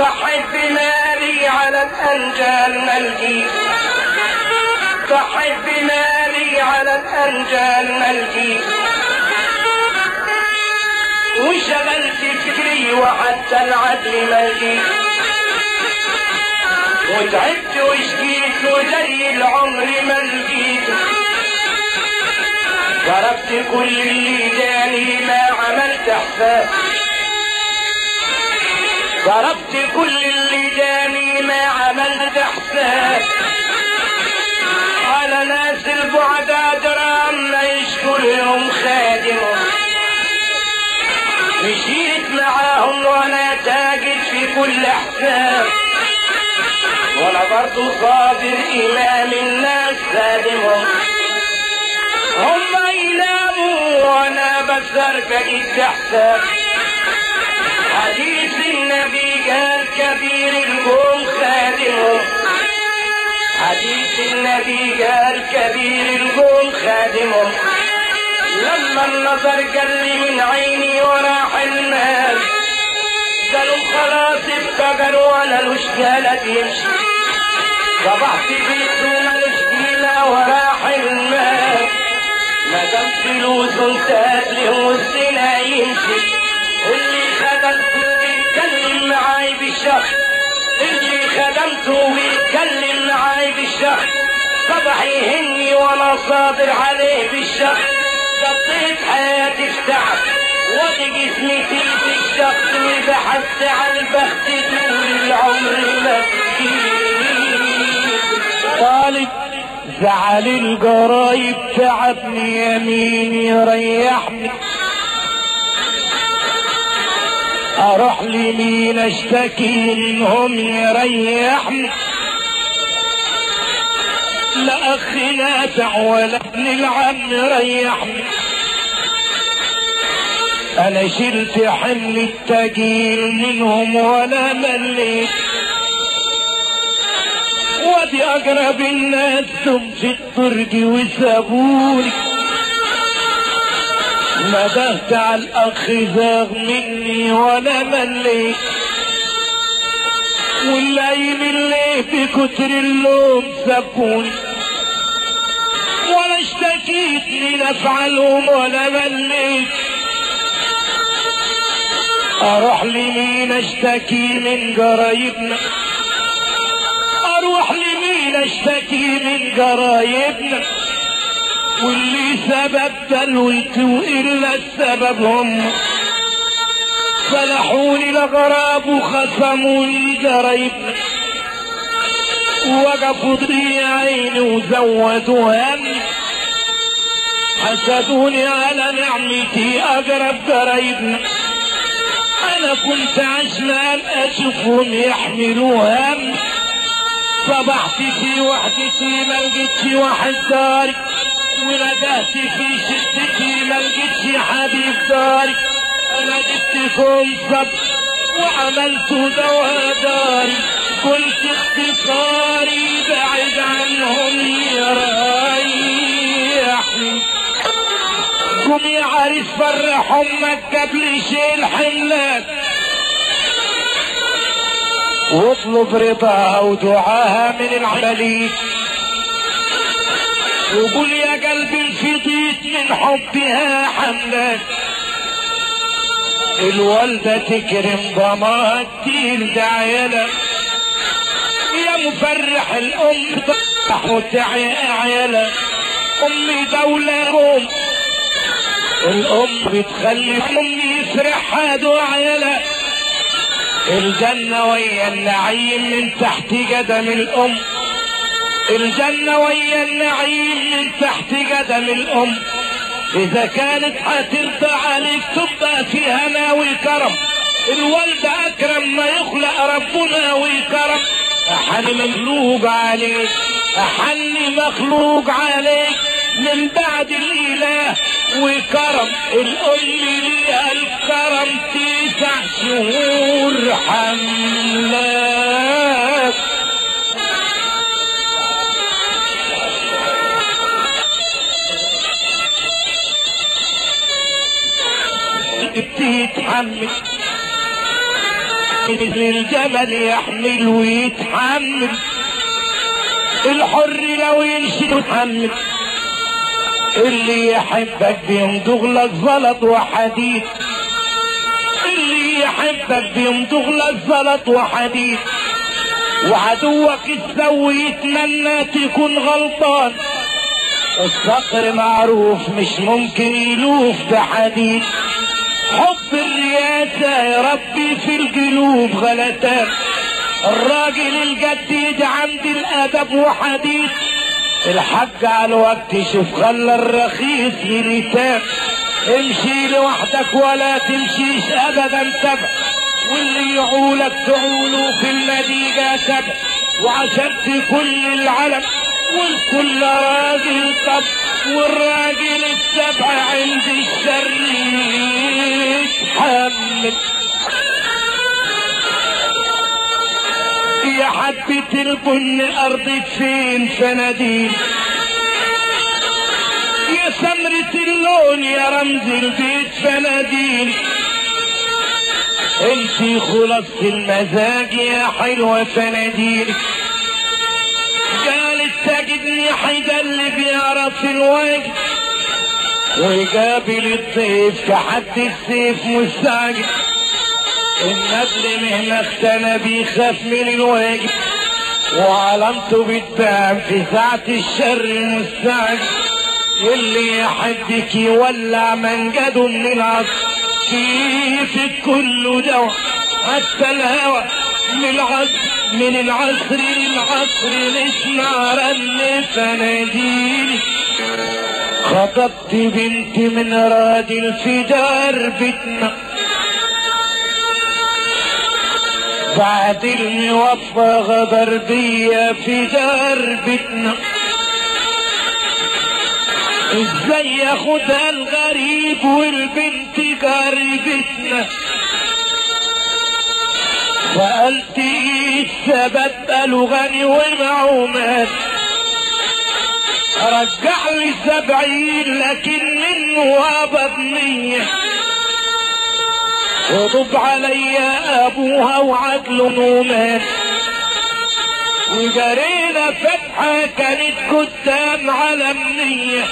ضحيت بمالي على الأنجال ملجي ضحيت بمالي على الأنجال ملجي وشغلت فكري وحتى العدل ملجي وتعبت وشكيت وزي العمر ما لقيت ضربت كل اللي جاني ما عملت حساب ضربت كل اللي جاني ما عملت حساب على ناس البعد درام ما يشكر يوم خادمه مشيت معاهم وانا تاجد في كل حساب وانا برضو صابر امام الناس خادمهم هم يناموا وانا بسر بقيت حساب حديث النبي قال كبير القوم خادمهم حديث النبي قال كبير القوم خادمهم لما النظر قال لي من عيني وراح المال قالوا خلاص افتقر ولا لوش قالت يمشي صبحت بيت ومالوش قيمة وراح المال ما دام فلوس انتهت له والزنا يمشي اللي خدمته بيتكلم معاي بالشخص اللي خدمته بيتكلم معاي بالشخص صبح يهني وانا صابر عليه بالشخص قضيت حياتي في تعب ودي جسمتي في الشخص وبحثت عن البخت طول العمر ما طالب زعل القرايب تعبني يمين يريحني اروح لمين اشتكي منهم يريحني لا اخ نافع ولا ابن العم ريحني انا شلت حمل التجيل منهم ولا مليت ودي اقرب الناس ثم في الطرق وسابوني ندهت على الاخ زاغ مني ولا مليت والليل اللي بكتر اللوم سبوني ولا اشتكيت من افعالهم ولا مليت اروح لمين اشتكي من قرايبنا اروح لمين اشتكي من قرايبنا واللي سبب دلوته الا السبب هم فلحوني الاغراب وخصموني قرايبنا وقفوا ضي عيني وزودوا همي حسدوني على نعمتي اقرب قرايبنا انا كنت عشمان اشوفهم يحملوا هم صبحت في وحدتي ما لقيتش واحد داري وندهت في شدتي ما لقيتش حبيب داري انا جبتكم صبر وعملت دواء داري كنت اختصاري بعد عنهم يريحني قوم يا عريس فرح امك قبل شيل حملك واطلب رضاها ودعاها من العمليك وقول يا قلبي انفضيت من حبها حملك الوالدة تكرم ضماها كتير دعيلك يا مفرح الام تفتح وتعي عيالك امي دولة ام الام بتخلي امي يسرحها دعيلك الجنة ويا النعيم من تحت قدم الام الجنة ويا النعيم من تحت قدم الام اذا كانت هترضى عليك تبقى في هنا وكرم الوالد اكرم ما يخلق ربنا وكرم احن مخلوق عليك احن مخلوق عليك من بعد الاله وكرم الام ليها الكرم تسع شهور حملات بتتحمل مثل الجمل يحمل ويتحمل الحر لو يمشي يتحمل اللي يحبك بيمضغ لك زلط وحديد اللي يحبك بيمضغ لك زلط وحديد وعدوك السوي يتمنى تكون غلطان الصقر معروف مش ممكن يلوف بحديد حب الرياسة يا ربي في القلوب غلتان الراجل الجديد عند الادب وحديد الحج على الوقت شوف خلى الرخيص يريتان امشي لوحدك ولا تمشيش ابدا تبع واللي يعولك تعوله في النتيجة تبع وعشان في كل العالم والكل راجل طب والراجل السبع عند الشر يتحمل يا حبة البن أرضك فين فناديل يا سمرة اللون يا رمز البيت فناديل انتي خلصت المزاج يا حلوة فناديل قالت تجدني حيدا اللي بيعرف الواجب ويقابل الضيف كحد السيف مستعجل النبل مهما اختنى بيخاف من الواجب وعلامته بتبان في ساعة الشر المستعجل واللي يحبك يولع منجده من العصر كيفك كله دواء حتى الهوى من العصر من العصر للعصر نسمع رن فناديلي خطبت بنت من راجل في دار بيتنا بعد الموفى غدر بيا في دار بيتنا ازاي ياخدها الغريب والبنت قريبتنا سألت ايه السبب قالوا غني ومعومات رجع لي سبعين لكن منه قبض مية وضب عليا ابوها وعدله نومات وجرينا فتحة كانت قدام على النية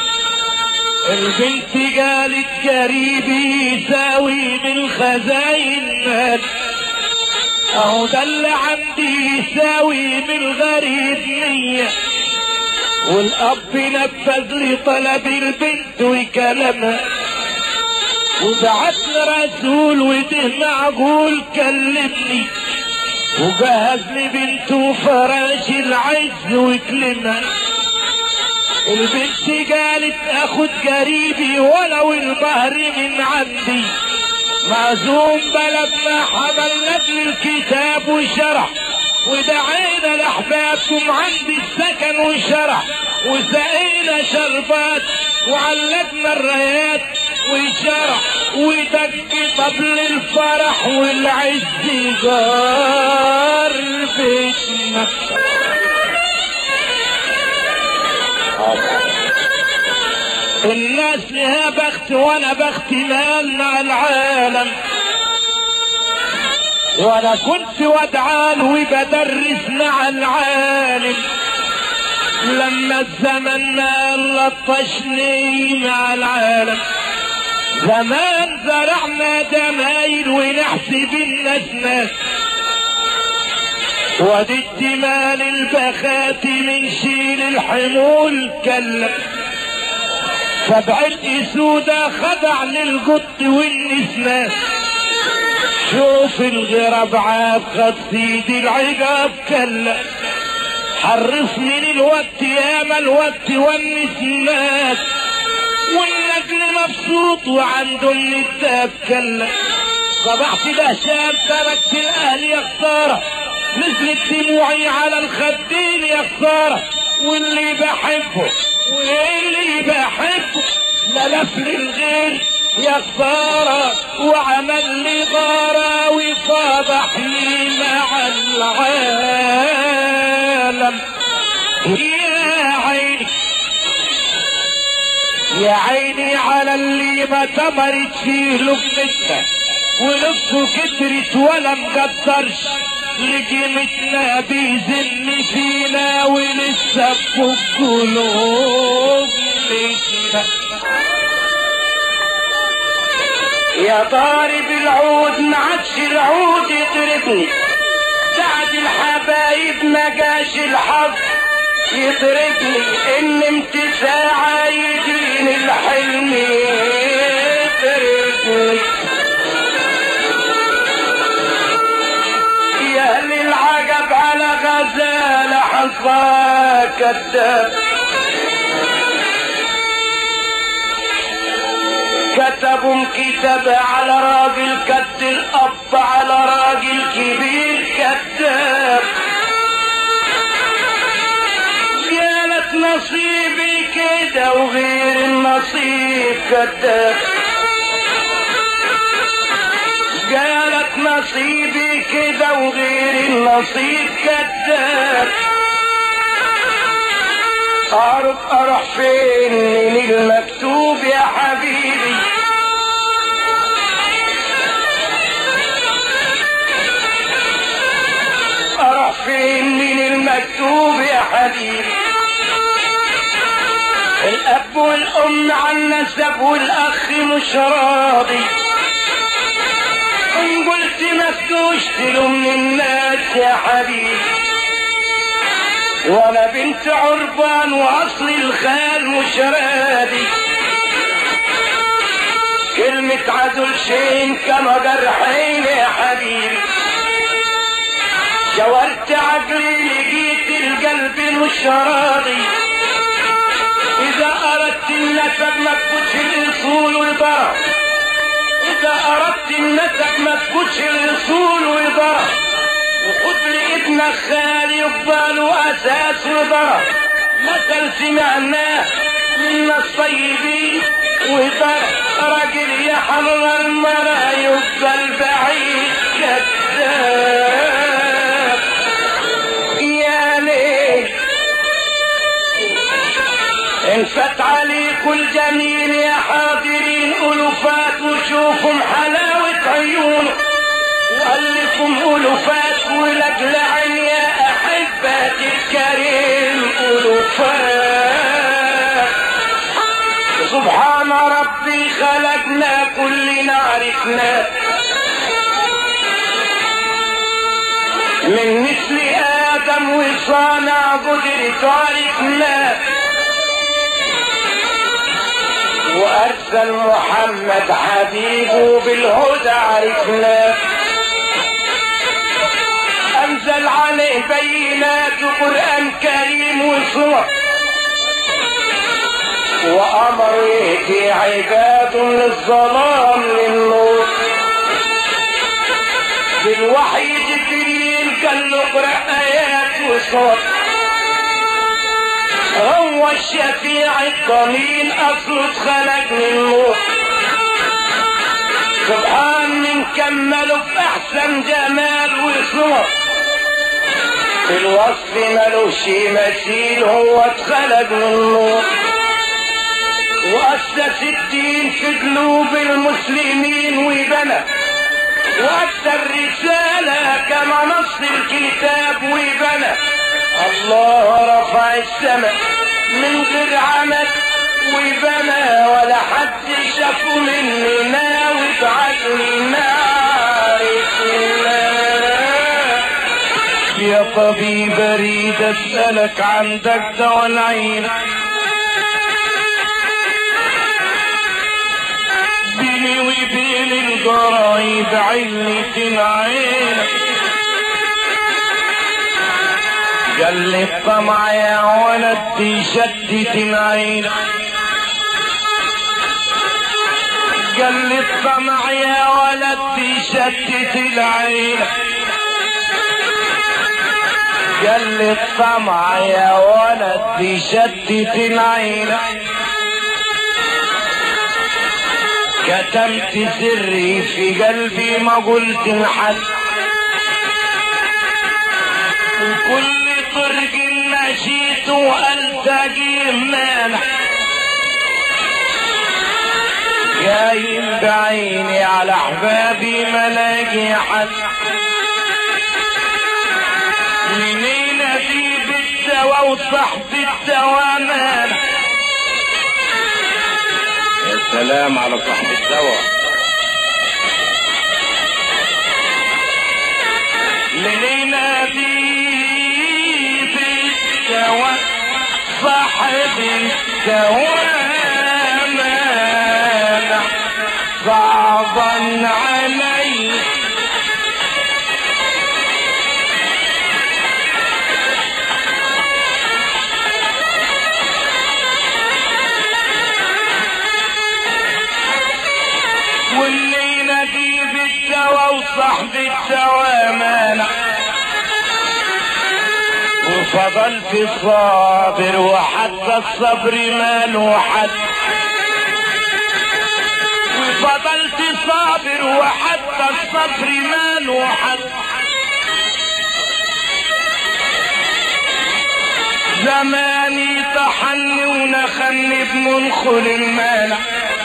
البنت قالت قريبي يساوي بالخزاين مال اهو ده اللي عندي يساوي بالغريب نية والاب نفذ لي طلب البنت وكلامها وبعت رسول وده معقول كلمني وجهز لي بنته فراش العز وكلمها البنت قالت اخد قريبي ولو المهر من عندي معزوم بلدنا حملت لي الكتاب وشرح ودعينا لاحبابكم عند السكن وشرح وسقينا شربات وعلقنا الرايات وشرح ودق طبل الفرح والعز جار بيتنا الناس لها بخت وانا بخت مالنا العالم وانا كنت ودعان وبدرس مع العالم لما الزمن ما لطشني مع العالم زمان زرعنا جمايل ونحسب الناس ناس وددت مال البخات من شيل الحمول كلم فبعت سودة خضع للقط والنسناس شوف الغراب عاب خد سيدي العقاب كلا حرص من الوقت ياما الوقت والنسناس والنجل مبسوط وعنده النداب كلا صبحت دهشان تركت الاهل يا خساره نزلت دموعي على الخدين يا خساره واللي بحبه واللي بحبه ملف للغير يا خسارة وعمل لي غارة وفضحني مع العالم يا عيني يا عيني على اللي ما تمرت فيه لقمتنا ولفه كترت ولا مقدرش لقيمتنا بيزن فينا ولسه بقلوب يا ضارب العود ما عادش العود يضربني سعد الحبايب ما جاش الحظ يضربني ان نمت ساعة يجريني الحلم يضربني يا اهل العجب على غزالة حظها كذاب كتبوا كتاب على راجل كد الاب على راجل كبير كذاب جالت نصيبي كده وغير النصيب كذاب جالت نصيبي كده وغير النصيب كذاب اعرف اروح فين من المكتوب يا حبيبي اروح فين من المكتوب يا حبيبي الاب والام عن النسب والاخ مش راضي ان قلت مفتوش تلوم الناس يا حبيبي وانا بنت عربان واصل الخال مش راضي كلمة عدل شين كما جرحين يا حبيبي شورت عقلي لقيت القلب مش راضي اذا اردت النسب ما تفوتش الاصول وضرب اذا اردت النسب ما تفوتش الاصول وضرب وخد لي ابنك خالي يقبل اساس وضرب مثل سمعناه من الطيبين وضرب راجل يحرر المرأة يقبل بعيد كذاب يا ليل انفت عليكم الجميل يا حاضرين ألوفات وشوفهم حلاوة عيونه وألفهم ألوفات ولجل عين يا أحبة الكريم ألوفات سبحان ربي خلقنا كلنا عرفنا من مثل آدم وصانع قدرت عرفنا وأرسل محمد حبيبه بالهدى عرفنا أنزل عليه بينات قرآن كريم وصور وأمر يهدي عباد للظلام للنور بالوحي جبريل قال له اقرأ آيات وصور هو الشفيع الضمين أصله اتخلق من نور سبحان من كمله بأحسن جمال وصور في الوصف ملوش مثيل هو اتخلق من نور وأسس الدين في قلوب المسلمين وبنى وأدى الرسالة كما نص الكتاب وبنى الله رفع السماء من غير عمل وبنى ولا حد شافه مننا وبعدنا نعرف الله يا طبيب اريد اسالك عن دكة العين بيني وبين القرايب علة عين قال لي الطمع يا ولد تشتت العين قال لي الطمع يا ولد تشتت العين قال لي الطمع يا ولد تشتت العين كتمت سري في قلبي ما قلت لحد وكل طرق مشيت والتقي مانع جايين بعيني على احبابي ما لاقي حد منين اجيب الدواء وصاحب الدواء مالك يا سلام على صاحب الدواء منين اجيب الدواء صاحب الدواء مالك صعبا علي واللي نجيب الدواء وصاحب الدواء مانع وفضلت صابر وحتى الصبر ماله حد وفضلت صابر وحتى الصبر ماله حد زماني طحني ونخني بمنخل المانع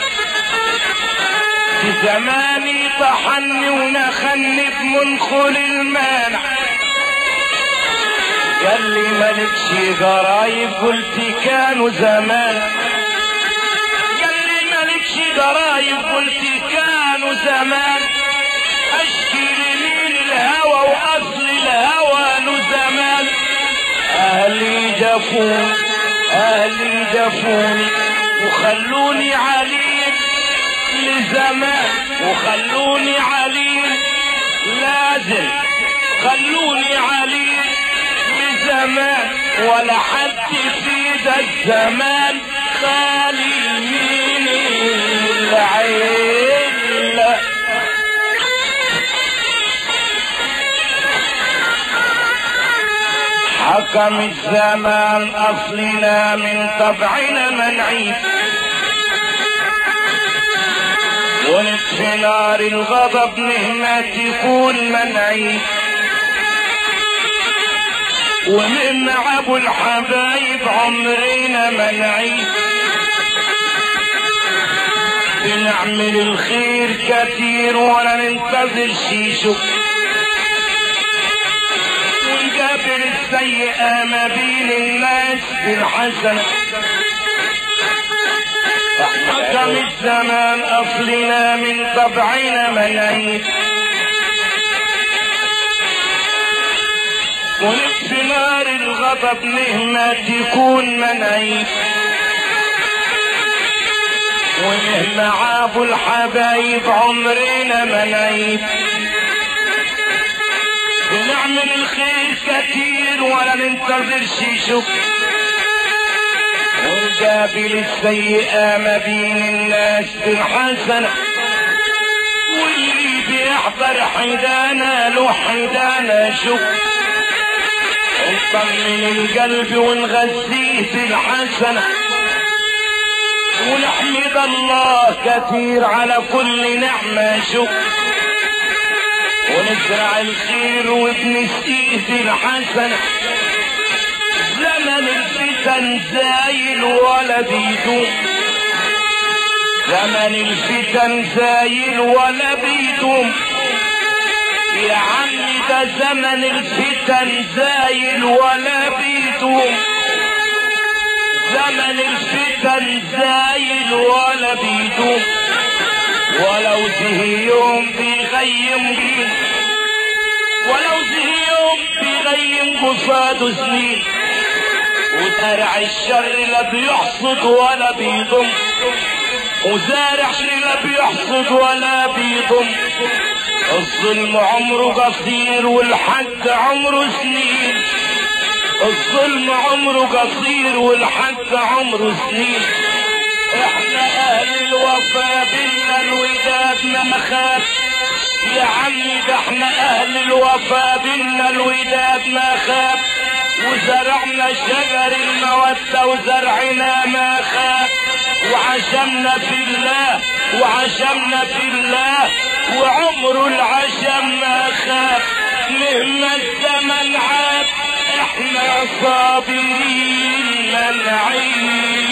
زماني طحني ونخني بمنخل المانع قال لي مالكش جرايب قلت كانوا زمان قال لي مالكش جرايب قلت كانوا زمان اشكي لمين الهوى واصل الهوى له زمان اهلي جفوني اهلي جفوني وخلوني عليك لزمان وخلوني عليك لازم خلوني عليك لزمان ولا حد في ده الزمان خالي من العين لا حكم الزمان اصلنا من طبعنا منعي ونطفي نار الغضب مهما تكون منعي ومن ابو الحبايب عمرنا منعي بنعمل الخير كتير ولا ننتظر شيشه ونقابل السيئة ما بين الناس بالحسنة حكم الزمان أصلنا من طبعنا منعي ونطفي نار الغضب مهما تكون منعي ومهما عابوا الحبايب عمرنا منعي بنعمل الخير كتير ولا ننتظر شيشو ونقابل السيئة ما بين الناس بالحسنة واللي بيحضر حدانا له حدانا شوف نطمن القلب ونغذيه بالحسنة ونحمد الله كثير على كل نعمة شكر ونزرع الخير وبنسقيه بالحسنة زمن الفتن زايل ولا بيدوم زمن الفتن زايل ولا بيدوم يا عمي ده زمن الفتن زايل ولا بيدوم زمن الفتن زايل ولا بيدوم ولو زهي يوم بيغيم جيل ولو زهي يوم بيغيم قصاده سنين وزارع الشر لا بيحصد ولا بيضم وزارع لا بيحصد ولا بيضم الظلم عمره قصير والحق عمره سنين الظلم عمره قصير والحق عمره سنين احنا اهل الوفا بينا الوداد ما خاف يا عمي ده احنا اهل الوفا بينا الوداد ما خاف وزرعنا شجر المودة وزرعنا ما خاف وعشمنا في الله وعشمنا في الله وعمر العشم ما خاف مهما الزمن عاد احنا صابرين منعين